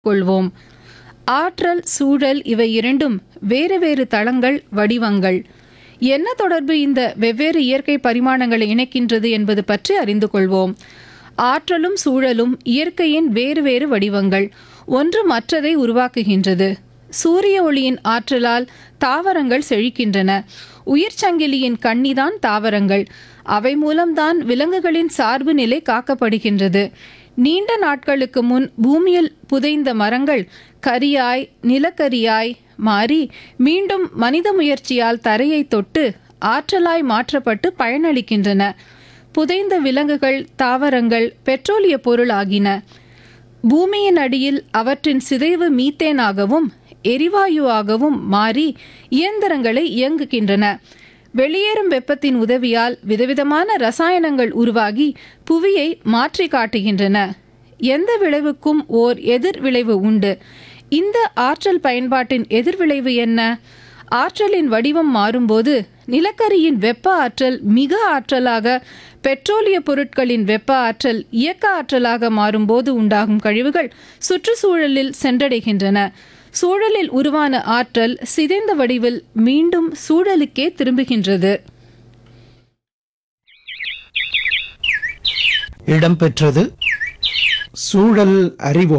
கொள்வோம் ஆற்றல் சூழல் இவை இரண்டும் வேறு வேறு தளங்கள் வடிவங்கள் என்ன தொடர்பு இந்த வெவ்வேறு இயற்கை பரிமாணங்களை இணைக்கின்றது என்பது பற்றி அறிந்து கொள்வோம் ஆற்றலும் சூழலும் இயற்கையின் வேறு வேறு வடிவங்கள் ஒன்று மற்றதை உருவாக்குகின்றது சூரிய ஒளியின் ஆற்றலால் தாவரங்கள் செழிக்கின்றன உயிர்ச்சங்கிலியின் கண்ணிதான் தாவரங்கள் அவை மூலம்தான் விலங்குகளின் சார்பு நிலை காக்கப்படுகின்றது நீண்ட நாட்களுக்கு முன் பூமியில் புதைந்த மரங்கள் கரியாய் நிலக்கரியாய் மாறி மீண்டும் மனித முயற்சியால் தரையை தொட்டு ஆற்றலாய் மாற்றப்பட்டு பயனளிக்கின்றன புதைந்த விலங்குகள் தாவரங்கள் பெட்ரோலிய பொருள் ஆகின பூமியின் அடியில் அவற்றின் சிதைவு மீத்தேனாகவும் எரிவாயுவாகவும் மாறி இயந்திரங்களை இயங்குகின்றன வெளியேறும் வெப்பத்தின் உதவியால் விதவிதமான ரசாயனங்கள் உருவாகி புவியை மாற்றி காட்டுகின்றன எந்த விளைவுக்கும் ஓர் எதிர் விளைவு உண்டு இந்த ஆற்றல் பயன்பாட்டின் எதிர்விளைவு என்ன ஆற்றலின் வடிவம் மாறும்போது நிலக்கரியின் வெப்ப ஆற்றல் மிக ஆற்றலாக பெட்ரோலிய பொருட்களின் வெப்ப ஆற்றல் இயக்க ஆற்றலாக மாறும்போது உண்டாகும் கழிவுகள் சுற்றுச்சூழலில் சென்றடைகின்றன சூழலில் உருவான ஆற்றல் சிதைந்த வடிவில் மீண்டும் சூழலுக்கே திரும்புகின்றது இடம்பெற்றது சூழல் அறிவோம்